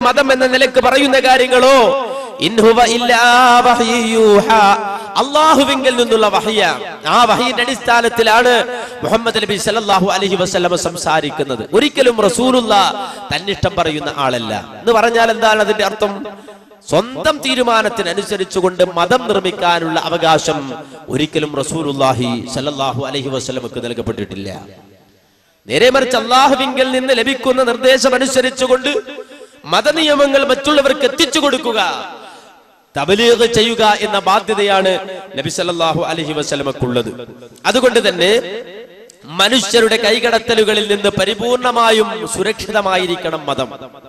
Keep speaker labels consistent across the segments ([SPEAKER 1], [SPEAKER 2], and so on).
[SPEAKER 1] മതം എന്ന നിലക്ക് പറയുന്ന കാര്യങ്ങളോ ഇൻഹുവ ഇല്ലാ വഹ്യു യൂഹാ. അള്ളാഹുവിങ്കിൽ നിന്നുള്ള വഹയ ആ വഹയിന്റെ അടിസ്ഥാനത്തിലാണ് മുഹമ്മദ് നബി സല്ലല്ലാഹു അലൈഹി വസല്ലമ സംസാരിക്കുന്നത് ഒരിക്കലും റസൂലുള്ള തന്നിഷ്ടം പറയുന്ന ആളല്ല എന്ന് പറഞ്ഞാൽ എന്താണ് അതിന്റെ അർത്ഥം സ്വന്തം തീരുമാനത്തിനനുസരിച്ചുകൊണ്ട് മതം നിർമ്മിക്കാനുള്ള അവകാശം ഒരിക്കലും റസൂലുള്ളാഹി സല്ലല്ലാഹു അലൈഹി വസല്ലമക്ക് നൽകപ്പെട്ടിട്ടില്ല നേരെ മറിച്ച് അള്ളാഹുവിങ്കിൽ നിന്ന് ലഭിക്കുന്ന നിർദ്ദേശം അനുസരിച്ചുകൊണ്ട് മതനിയമങ്ങൾ മറ്റുള്ളവർക്ക് എത്തിച്ചു കൊടുക്കുക തബലീഗ് ചെയ്യുക എന്ന ബാധ്യതയാണ് നബി സല്ലല്ലാഹു അലൈഹി വസല്ലമക്കുള്ളത് അതുകൊണ്ട് തന്നെ മനുഷ്യരുടെ കൈകടത്തലുകളിൽ നിന്ന് പരിപൂർണമായും സുരക്ഷിതമായിരിക്കണം മതം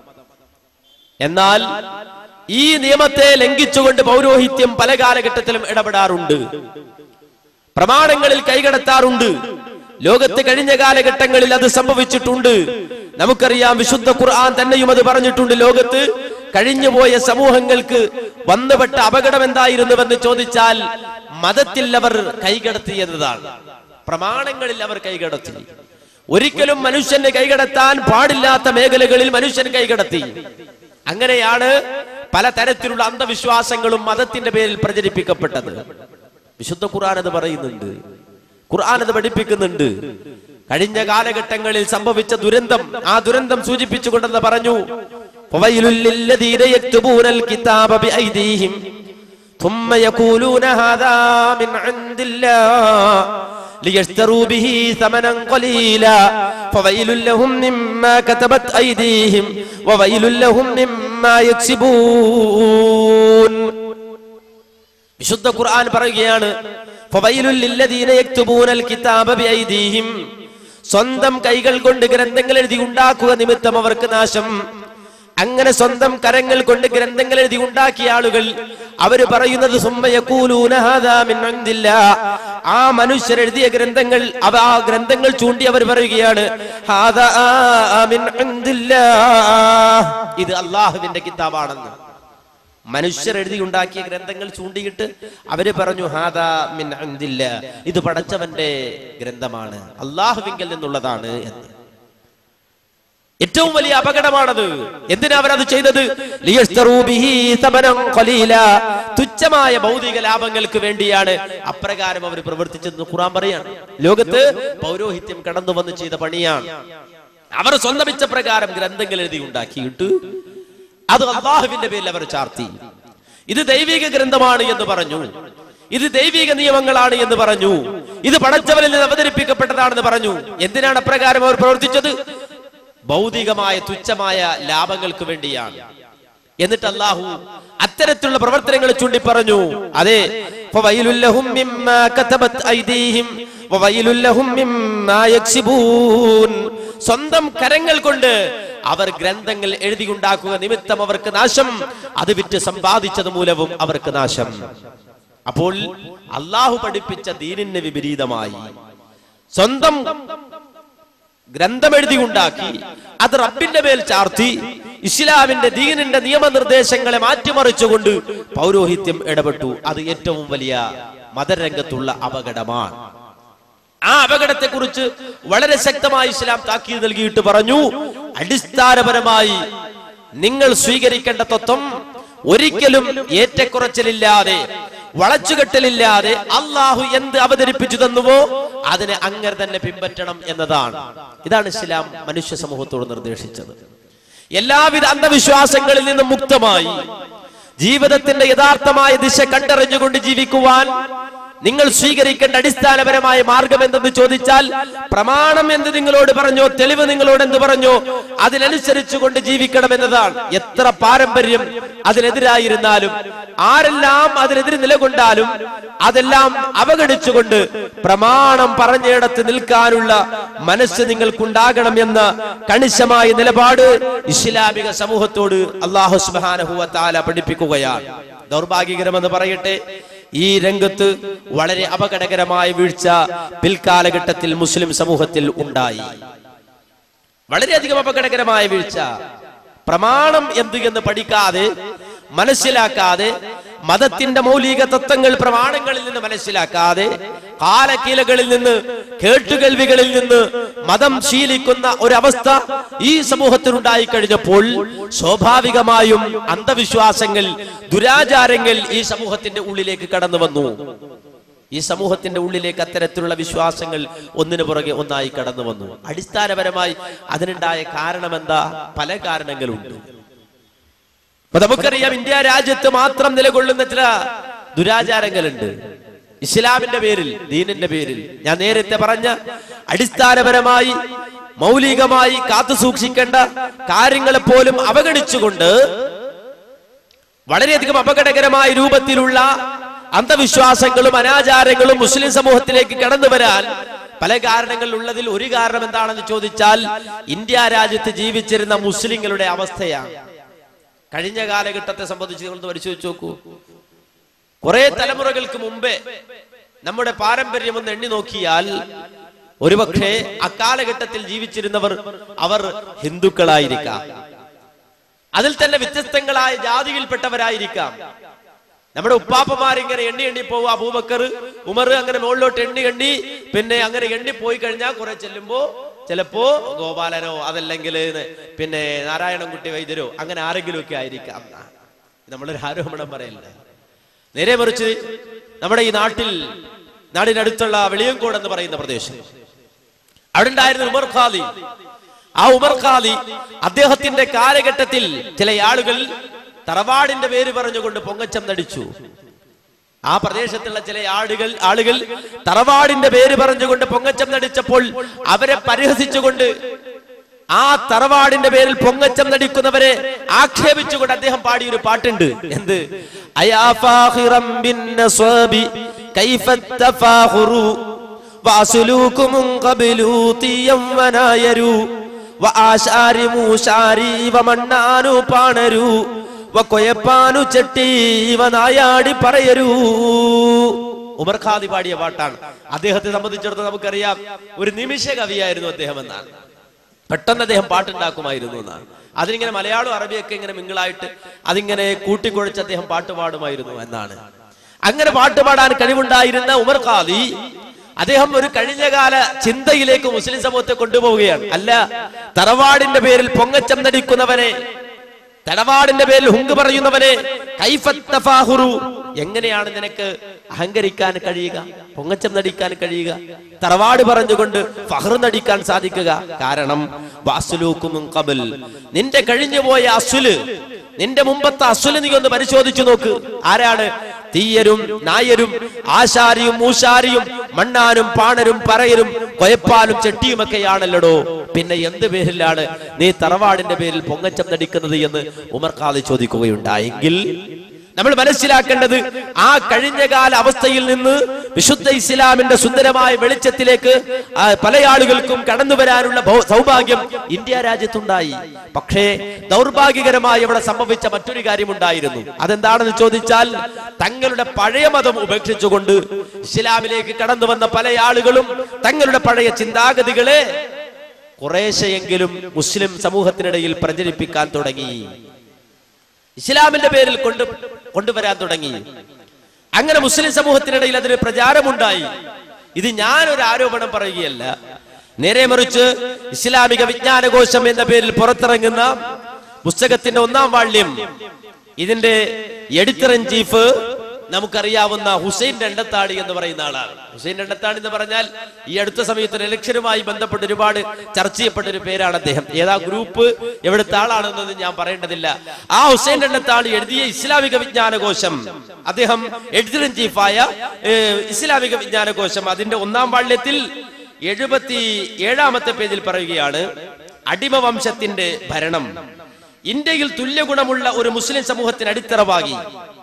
[SPEAKER 1] എന്നാൽ ഈ നിയമത്തെ ലംഘിച്ചുകൊണ്ട് പൗരോഹിത്യം പല കാലഘട്ടത്തിലും ഇടപെടാറുണ്ട് പ്രമാണങ്ങളിൽ കൈകടത്താറുണ്ട് ലോകത്ത് കഴിഞ്ഞ കാലഘട്ടങ്ങളിൽ അത് സംഭവിച്ചിട്ടുണ്ട് നമുക്കറിയാം വിശുദ്ധ ഖുർആൻ തന്നെയും അത് പറഞ്ഞിട്ടുണ്ട് ലോകത്ത് കഴിഞ്ഞുപോയ സമൂഹങ്ങൾക്ക് വന്നുപെട്ട അപകടം എന്തായിരുന്നുവെന്ന് ചോദിച്ചാൽ മതത്തിൽ അവർ കൈകടത്തിയതാണ് പ്രമാണങ്ങളിൽ അവർ കൈകടത്തി ഒരിക്കലും മനുഷ്യന് കൈകടത്താൻ പാടില്ലാത്ത മേഖലകളിൽ മനുഷ്യൻ കൈകടത്തി അങ്ങനെയാണ് പല തരത്തിലുള്ള അന്ധവിശ്വാസങ്ങളും മതത്തിന്റെ പേരിൽ പ്രചരിപ്പിക്കപ്പെട്ടത് വിശുദ്ധ ഖുർആൻ അത് പറയുന്നുണ്ട് ഖുർആൻ അത് പഠിപ്പിക്കുന്നുണ്ട് കഴിഞ്ഞ കാലഘട്ടങ്ങളിൽ സംഭവിച്ച ദുരന്തം ആ ദുരന്തം സൂചിപ്പിച്ചുകൊണ്ടെന്ന് പറഞ്ഞു فويل للذين يكتبون الكتاب بأيديهم ثم يقولون هذا من عند الله ليشتروا به ثمنا قليلا فويل لهم مما كتبت أيديهم وويل لهم مما يكسبون വിശുദ്ധ ഖുർആൻ പറയുകയാണ് ഫവൈലുൽ ലില്ലദീന യക്തുബൂനൽ കിതാബ ബിഐദീഹിം സ്വന്തം കൈകൾ കൊണ്ട് ഗ്രന്ഥങ്ങൾ എഴുതി ഉണ്ടാക്കുക നിമിത്തം അവർക്ക് നാശം അങ്ങനെ സ്വന്തം കരങ്ങൾ കൊണ്ട് ഗ്രന്ഥങ്ങൾ എഴുതി ഉണ്ടാക്കിയ ആളുകൾ അവര് പറയുന്നത് സുമ്മ യഖൂലൂന ഹാദാ മിൻ ഇൻദില്ലാ. ആ മനുഷ്യർ എഴുതിയ ഗ്രന്ഥങ്ങൾ അവ ആ ഗ്രന്ഥങ്ങൾ ചൂണ്ടി അവർ പറയുകയാണ് ഹാദാ മിൻ ഇൻദില്ലാ. ഇത് അള്ളാഹുവിന്റെ കിതാബാണെന്ന് മനുഷ്യർ എഴുതി ഉണ്ടാക്കിയ ഗ്രന്ഥങ്ങൾ ചൂണ്ടിയിട്ട് അവര് പറഞ്ഞു ഹാദാ മിൻ ഇൻദില്ല ഇത് പടച്ചവന്റെ ഗ്രന്ഥമാണ് അള്ളാഹുവിങ്കൽ നിന്നുള്ളതാണ് എന്ന് ഏറ്റവും വലിയ അപകടമാണത് എന്തിനാ അവരത് ചെയ്തത് ലിയസ്തറൂ ബിഹി തമനം ഖലീല. തുച്ഛമായ ഭൗതിക ലാഭങ്ങൾക്ക് വേണ്ടിയാണ് അപ്രകാരം അവർ പ്രവർത്തിച്ചതെന്ന് ഖുറാൻ പറയാണ് ലോകത്ത് പൗരോഹിത്യം കടന്നു വന്ന് ചെയ്ത പണിയാണ് അവർ സ്വന്തം ഇച്ഛപ്രകാരം ഗ്രന്ഥങ്ങൾ എഴുതി ഉണ്ടാക്കിയിട്ട് അത് അള്ളാഹുവിന്റെ പേരിൽ അവർ ചാർത്തി ഇത് ദൈവിക ഗ്രന്ഥമാണ് എന്ന് പറഞ്ഞു ഇത് ദൈവിക നിയമങ്ങളാണ് എന്ന് പറഞ്ഞു ഇത് പടച്ചവനിൽ നിന്ന് അവതരിപ്പിക്കപ്പെട്ടതാണെന്ന് പറഞ്ഞു എന്തിനാണ് അപ്രകാരം അവർ പ്രവർത്തിച്ചത് ഭൗതികമായ തുച്ഛമായ ലാഭങ്ങൾക്ക് വേണ്ടിയാണ് എന്നിട്ട് അള്ളാഹു അത്തരത്തിലുള്ള പ്രവർത്തനങ്ങൾ ചൂണ്ടി പറഞ്ഞു അതെ ഫവൈലുല്ലഹും മിമ്മാ കതബത് ഐദീഹിം വവൈലുല്ലഹും മിമ്മാ യക്സിബൂൻ സ്വന്തം കരങ്ങൾ കൊണ്ട് അവർ ഗ്രന്ഥങ്ങൾ എഴുതിയുണ്ടാക്കുക നിമിത്തം അവർക്ക് നാശം അത് വിറ്റ് സമ്പാദിച്ചത് മൂലവും അവർക്ക് നാശം അപ്പോൾ അള്ളാഹു പഠിപ്പിച്ച ദീനിന് വിപരീതമായി സ്വന്തം ഗ്രന്ഥം എഴുതി ഉണ്ടാക്കി അത് റബ്ബിന്റെ മേൽ ചാർത്തി ഇസ്ലാമിന്റെ ദീനിന്റെ നിയമനിർദ്ദേശങ്ങളെ മാറ്റിമറിച്ചുകൊണ്ട് പൗരോഹിത്യം ഇടപെട്ടു അത് ഏറ്റവും വലിയ മതരംഗത്തുള്ള അപകടമാണ് ആ അപകടത്തെ കുറിച്ച് വളരെ ശക്തമായി ഇസ്ലാം താക്കീത് നൽകിയിട്ട് പറഞ്ഞു അടിസ്ഥാനപരമായി നിങ്ങൾ സ്വീകരിക്കേണ്ട തത്വം ഒരിക്കലും ഏറ്റക്കുറച്ചിലില്ലാതെ വളച്ചുകെട്ടലില്ലാതെ അള്ളാഹു എന്ത് അവതരിപ്പിച്ചു തന്നുവോ അതിനെ അങ്ങനെ തന്നെ പിൻപറ്റണം എന്നതാണ് ഇതാണ് ഇസ്ലാം മനുഷ്യ സമൂഹത്തോട് നിർദ്ദേശിച്ചത് എല്ലാവിധ അന്ധവിശ്വാസങ്ങളിൽ നിന്നും മുക്തമായി ജീവിതത്തിന്റെ യഥാർത്ഥമായ ദിശ കണ്ടറിഞ്ഞുകൊണ്ട് ജീവിക്കുവാൻ നിങ്ങൾ സ്വീകരിക്കേണ്ട അടിസ്ഥാനപരമായ മാർഗം എന്തെന്ന് ചോദിച്ചാൽ പ്രമാണം എന്ത് നിങ്ങളോട് പറഞ്ഞോ തെളിവ് നിങ്ങളോട് എന്ത് പറഞ്ഞോ അതിനനുസരിച്ചുകൊണ്ട് ജീവിക്കണം എന്നതാണ് എത്ര പാരമ്പര്യം അതിനെതിരായിരുന്നാലും ആരെല്ലാം അതിനെതിരെ നിലകൊണ്ടാലും അതെല്ലാം അവഗണിച്ചുകൊണ്ട് പ്രമാണം പറഞ്ഞിടത്ത് നിൽക്കാനുള്ള മനസ്സ് നിങ്ങൾക്കുണ്ടാകണം എന്ന കണിശമായ നിലപാട് ഇസ്ലാമിക സമൂഹത്തോട് അള്ളാഹു സുബാനഹുവ താല പഠിപ്പിക്കുകയാണ് ദൗർഭാഗ്യകരമെന്ന് പറയട്ടെ ഈ രംഗത്ത് വളരെ അപകടകരമായ വീഴ്ച പിൽക്കാലഘട്ടത്തിൽ മുസ്ലിം സമൂഹത്തിൽ ഉണ്ടായി വളരെയധികം അപകടകരമായ വീഴ്ച പ്രമാണം എന്ത് എന്ന് പഠിക്കാതെ മനസ്സിലാക്കാതെ മതത്തിന്റെ മൗലിക തത്വങ്ങൾ പ്രമാണങ്ങളിൽ നിന്ന് മനസ്സിലാക്കാതെ കാലക്കീലകളിൽ നിന്ന് കേട്ടുകേൾവികളിൽ നിന്ന് മതം ശീലിക്കുന്ന ഒരവസ്ഥ ഈ സമൂഹത്തിനുണ്ടായി കഴിഞ്ഞപ്പോൾ സ്വാഭാവികമായും അന്ധവിശ്വാസങ്ങൾ ദുരാചാരങ്ങൾ ഈ സമൂഹത്തിന്റെ ഉള്ളിലേക്ക് കടന്നു വന്നു ഈ സമൂഹത്തിന്റെ ഉള്ളിലേക്ക് അത്തരത്തിലുള്ള വിശ്വാസങ്ങൾ ഒന്നിനു പുറകെ ഒന്നായി കടന്നു വന്നു അടിസ്ഥാനപരമായി അതിനുണ്ടായ കാരണം എന്താ പല കാരണങ്ങളുണ്ട് അപ്പൊ നമുക്കറിയാം ഇന്ത്യ രാജ്യത്ത് മാത്രം നിലകൊള്ളുന്ന ചില ദുരാചാരങ്ങളുണ്ട് ഇസ്ലാമിന്റെ പേരിൽ ദീനിന്റെ പേരിൽ ഞാൻ നേരത്തെ പറഞ്ഞ അടിസ്ഥാനപരമായി മൗലികമായി കാത്തു സൂക്ഷിക്കേണ്ട കാര്യങ്ങളെ പോലും അവഗണിച്ചുകൊണ്ട് വളരെയധികം അപകടകരമായ രൂപത്തിലുള്ള അന്ധവിശ്വാസങ്ങളും അനാചാരങ്ങളും മുസ്ലിം സമൂഹത്തിലേക്ക് കടന്നു വരാൻ പല കാരണങ്ങളിൽ ഉള്ളതിൽ ഒരു കാരണം എന്താണെന്ന് ചോദിച്ചാൽ ഇന്ത്യ രാജ്യത്ത് ജീവിച്ചിരുന്ന മുസ്ലിങ്ങളുടെ അവസ്ഥയാണ് കഴിഞ്ഞ കാലഘട്ടത്തെ സംബന്ധിച്ച് നിങ്ങൾ പരിശോധിച്ച് നോക്കൂ കുറെ തലമുറകൾക്ക് മുമ്പേ നമ്മുടെ പാരമ്പര്യം ഒന്ന് എണ്ണി നോക്കിയാൽ ഒരുപക്ഷെ അക്കാലഘട്ടത്തിൽ ജീവിച്ചിരുന്നവർ അവർ ഹിന്ദുക്കളായിരിക്കാം അതിൽ തന്നെ വ്യത്യസ്തങ്ങളായ ജാതിയിൽപ്പെട്ടവരായിരിക്കാം നമ്മുടെ ഉപ്പാപ്പമാർ ഇങ്ങനെ എണ്ണി എണ്ണി പോവും അബൂബക്കർ ഉമർ അങ്ങനെ മുകളിലോട്ട് എണ്ണി എണ്ണി പിന്നെ അങ്ങനെ എണ്ണി പോയി കഴിഞ്ഞാൽ കുറെ ചെല്ലുമ്പോ ചിലപ്പോ ഗോപാലനോ അതല്ലെങ്കിൽ പിന്നെ നാരായണൻകുട്ടി വൈദ്യരോ അങ്ങനെ ആരെങ്കിലും ഒക്കെ ആയിരിക്കാം നമ്മളൊരു ആരോപണം പറയില്ല നേരെ മറിച്ച് നമ്മുടെ ഈ നാട്ടിൽ നാടിനടുത്തുള്ള വെളിയങ്കോട് എന്ന് പറയുന്ന പ്രദേശം അവിടെ ഉണ്ടായിരുന്ന ഉമർ ഖാദി ആ ഉമർ ഖാദി അദ്ദേഹത്തിന്റെ കാലഘട്ടത്തിൽ ചില ആളുകൾ തറവാടിന്റെ പേര് പറഞ്ഞുകൊണ്ട് പൊങ്ങച്ചം നടിച്ചു ആ പ്രദേശത്തുള്ള ചില ആളുകൾ ആളുകൾ തറവാടിന്റെ പേര് പറഞ്ഞുകൊണ്ട് പൊങ്ങച്ചം നടിച്ചപ്പോൾ അവരെ പരിഹസിച്ചുകൊണ്ട് ആ തറവാടിന്റെ പേരിൽ പൊങ്ങച്ചം നടിക്കുന്നവരെ ആക്ഷേപിച്ചുകൊണ്ട് അദ്ദേഹം പാടിയ ഒരു പാട്ടുണ്ട് എന്ത് അയാ ഫാഖിറം ബിൻ നസ്വാബി കൈഫ തഫാഖുറു വാസുലൂകു മുൻ ഖബലു തീയം വനായരു വആശാരി മൂശാരി വമണ്ണാനു പാണരു വകൊയപ്പാനു ചെട്ടി വനായാടി പറയരൂ ഉമർ ഖാദി പാടിയ പാട്ടാണ് അദ്ദേഹത്തെ സംബന്ധിച്ചിടത്തോളം നമുക്കറിയാം ഒരു നിമിഷ കവിയായിരുന്നു അദ്ദേഹം എന്നാണ് പെട്ടെന്ന് അദ്ദേഹം പാട്ടുണ്ടാക്കുമായിരുന്നു എന്നാണ് അതിനിങ്ങനെ മലയാളം അറബിയൊക്കെ ഇങ്ങനെ മിങ്കിളായിട്ട് അതിങ്ങനെ കൂട്ടിക്കുഴച്ച് അദ്ദേഹം പാട്ട് പാടുമായിരുന്നു എന്നാണ് അങ്ങനെ പാട്ട് പാടാൻ കഴിവുണ്ടായിരുന്ന ഉമർ ഖാദി അദ്ദേഹം ഒരു കഴിഞ്ഞകാല ചിന്തയിലേക്ക് മുസ്ലിം സമൂഹത്തെ കൊണ്ടുപോവുകയാണ് അല്ല തറവാടിന്റെ പേരിൽ പൊങ്ങച്ചം നടിക്കുന്നവനെ തടവാടിന്റെ പേരിൽ ഹുങ്ക് പറയുന്നവനെ കൈഫത്തഫാഹുറു എങ്ങനെയാണ് നിനക്ക് അഹങ്കരിക്കാൻ കഴിയുക പൊങ്ങച്ചം നടിക്കാൻ കഴിയുക തറവാട് പറഞ്ഞുകൊണ്ട് ഫഹർ നടിക്കാൻ സാധിക്കുക കാരണം വാസുലൂക്കും കബൽ നിന്റെ കഴിഞ്ഞുപോയ അസുല് നിന്റെ മുമ്പത്തെ അസുല് നീ ഒന്ന് പരിശോധിച്ചു നോക്ക് ആരാണ് തീയരും നായരും ആശാരിയും മൂശാരിയും മണ്ണാനും പാണരും പറയരും കൊയപ്പാലും ചെട്ടിയുമൊക്കെയാണല്ലടോ പിന്നെ എന്ത് പേരിലാണ് നീ തറവാടിന്റെ പേരിൽ പൊങ്ങച്ചം നടിക്കുന്നത് എന്ന് ഉമർ ഖാദി ചോദിക്കുകയുണ്ടായെങ്കിൽ നമ്മൾ മനസ്സിലാക്കേണ്ടത് ആ കഴിഞ്ഞകാല അവസ്ഥയിൽ നിന്ന് വിശുദ്ധ ഇസ്ലാമിന്റെ സുന്ദരമായ വെളിച്ചത്തിലേക്ക് ആ പല ആളുകൾക്കും കടന്നു വരാനുള്ള ഭൗ- സൗഭാഗ്യം ഇന്ത്യ രാജ്യത്തുണ്ടായി പക്ഷേ ദൗർഭാഗ്യകരമായി ഇവിടെ സംഭവിച്ച മറ്റൊരു കാര്യമുണ്ടായിരുന്നു അതെന്താണെന്ന് ചോദിച്ചാൽ തങ്ങളുടെ പഴയ മതം ഉപേക്ഷിച്ചുകൊണ്ട് ഇസ്ലാമിലേക്ക് കടന്നു വന്ന പല ആളുകളും തങ്ങളുടെ പഴയ ചിന്താഗതികളെ കുറേശ്ശെയെങ്കിലും മുസ്ലിം സമൂഹത്തിനിടയിൽ പ്രചരിപ്പിക്കാൻ തുടങ്ങി ഇസ്ലാമിന്റെ പേരിൽ കൊണ്ട് കൊണ്ടുവരാൻ തുടങ്ങി അങ്ങനെ മുസ്ലിം സമൂഹത്തിനിടയിൽ അതിന് പ്രചാരമുണ്ടായി ഇത് ഞാനൊരു ആരോപണം പറയുകയല്ല നേരെ മറിച്ച് ഇസ്ലാമിക വിജ്ഞാനകോശം എന്ന പേരിൽ പുറത്തിറങ്ങുന്ന പുസ്തകത്തിന്റെ ഒന്നാം വാള്യം ഇതിന്റെ എഡിറ്റർ ഇൻ ചീഫ് നമുക്കറിയാവുന്ന ഹുസൈൻ രണ്ടത്താടി എന്ന് പറയുന്ന ആളാണ് ഹുസൈൻ രണ്ടത്താടി എന്ന് പറഞ്ഞാൽ ഈ അടുത്ത സമയത്ത് ഇലക്ഷനുമായി ബന്ധപ്പെട്ട് ഒരുപാട് ചർച്ച ചെയ്യപ്പെട്ട ഒരു പേരാണ് അദ്ദേഹം ഏതാ ഗ്രൂപ്പ് എവിടുത്തെ ആളാണെന്നത് ഞാൻ പറയേണ്ടതില്ല ആ ഹുസൈൻ രണ്ടത്താടി എഴുതിയ ഇസ്ലാമിക വിജ്ഞാനകോശം അദ്ദേഹം എഡിറ്റർ ഇൻ ചീഫായ ഏഹ്, ഇസ്ലാമിക വിജ്ഞാനകോശം അതിന്റെ ഒന്നാം വാള്യത്തിൽ എഴുപത്തി ഏഴാമത്തെ പേജിൽ പറയുകയാണ് അടിമ വംശത്തിന്റെ ഭരണം ഇന്ത്യയിൽ തുല്യഗുണമുള്ള ഒരു മുസ്ലിം സമൂഹത്തിന് അടിത്തറവാകി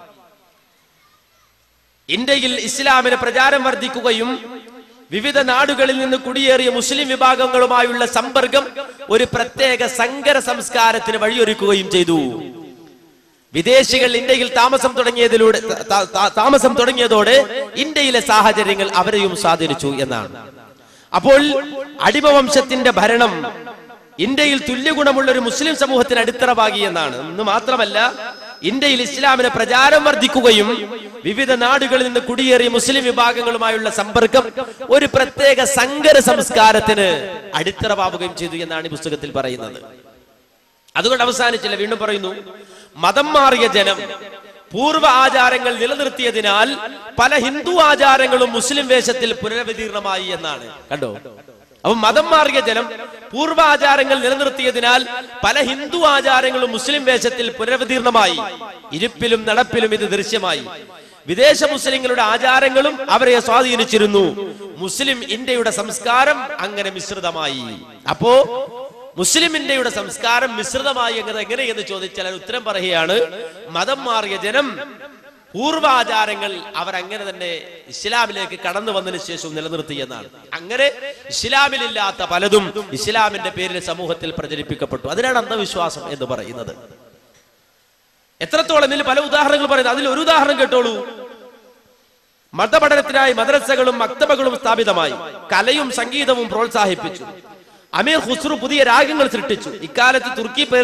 [SPEAKER 1] ഇന്ത്യയിൽ ഇസ്ലാമിന് പ്രചാരം വർദ്ധിക്കുകയും വിവിധ നാടുകളിൽ നിന്ന് കുടിയേറിയ മുസ്ലിം വിഭാഗങ്ങളുമായുള്ള സമ്പർക്കം ഒരു പ്രത്യേക സങ്കര സംസ്കാരത്തിന് വഴിയൊരുക്കുകയും ചെയ്തു വിദേശികൾ ഇന്ത്യയിൽ താമസം തുടങ്ങിയതിലൂടെ ത- ത- താമസം തുടങ്ങിയതോടെ ഇന്ത്യയിലെ സാഹചര്യങ്ങൾ അവരെയും സ്വാധീനിച്ചു എന്നാണ് അപ്പോൾ അടിമവംശത്തിന്റെ ഭരണം ഇന്ത്യയിൽ തുല്യഗുണമുള്ള ഒരു മുസ്ലിം സമൂഹത്തിന് അടിത്തറവാകി എന്നാണ് എന്ന് മാത്രമല്ല ഇന്ത്യയിൽ ഇസ്ലാമിന് പ്രചാരം വർദ്ധിക്കുകയും വിവിധ നാടുകളിൽ നിന്ന് കുടിയേറിയ മുസ്ലിം വിഭാഗങ്ങളുമായുള്ള സമ്പർക്കം ഒരു പ്രത്യേക സങ്കര സംസ്കാരത്തിന് അടിത്തറവാവുകയും ചെയ്തു എന്നാണ് ഈ പുസ്തകത്തിൽ പറയുന്നത് അതുകൊണ്ട് അവസാനിച്ചില്ല വീണ്ടും പറയുന്നു മതം മാറിയ ജനം പൂർവ്വ ആചാരങ്ങൾ നിലനിർത്തിയതിനാൽ പല ഹിന്ദു ആചാരങ്ങളും മുസ്ലിം വേഷത്തിൽ പുനരവതീർണമായി എന്നാണ് കണ്ടോ അപ്പൊ മതം മാറിയ ജനം പൂർവ്വ ആചാരങ്ങൾ നിലനിർത്തിയതിനാൽ പല ഹിന്ദു ആചാരങ്ങളും മുസ്ലിം വേഷത്തിൽ പുനരവതീർണമായി ഇരിപ്പിലും നടപ്പിലും ഇത് ദൃശ്യമായി വിദേശ മുസ്ലിങ്ങളുടെ ആചാരങ്ങളും അവരെ സ്വാധീനിച്ചിരുന്നു മുസ്ലിം ഇന്ത്യയുടെ സംസ്കാരം അങ്ങനെ മിശ്രിതമായി അപ്പോ മുസ്ലിം ഇന്ത്യയുടെ സംസ്കാരം മിശ്രിതമായി എങ്ങനെ എങ്ങനെയെന്ന് ചോദിച്ചാൽ അതിന് ഉത്തരം പറയുകയാണ് മതം മാറിയ ജനം പൂർവാചാരങ്ങൾ അവരങ്ങനെ തന്നെ ഇസ്ലാമിലേക്ക് കടന്നു വന്നതിന് ശേഷം നിലനിർത്തി എന്നാണ് അങ്ങനെ ഇസ്ലാമിലില്ലാത്ത പലതും ഇസ്ലാമിന്റെ പേരിൽ സമൂഹത്തിൽ പ്രചരിപ്പിക്കപ്പെട്ടു അതിനാണ് അന്ധവിശ്വാസം എന്ന് പറയുന്നത് എത്രത്തോളം ഇതിൽ പല ഉദാഹരണങ്ങൾ പറയുന്നത് അതിൽ ഒരു ഉദാഹരണം കേട്ടോളൂ മതപഠനത്തിനായി മദ്രസകളും മക്തബകളും സ്ഥാപിതമായി കലയും സംഗീതവും പ്രോത്സാഹിപ്പിച്ചു അമീർ ഖുസ്രു പുതിയ രാഗങ്ങൾ സൃഷ്ടിച്ചു ഇക്കാലത്ത് തുർക്കി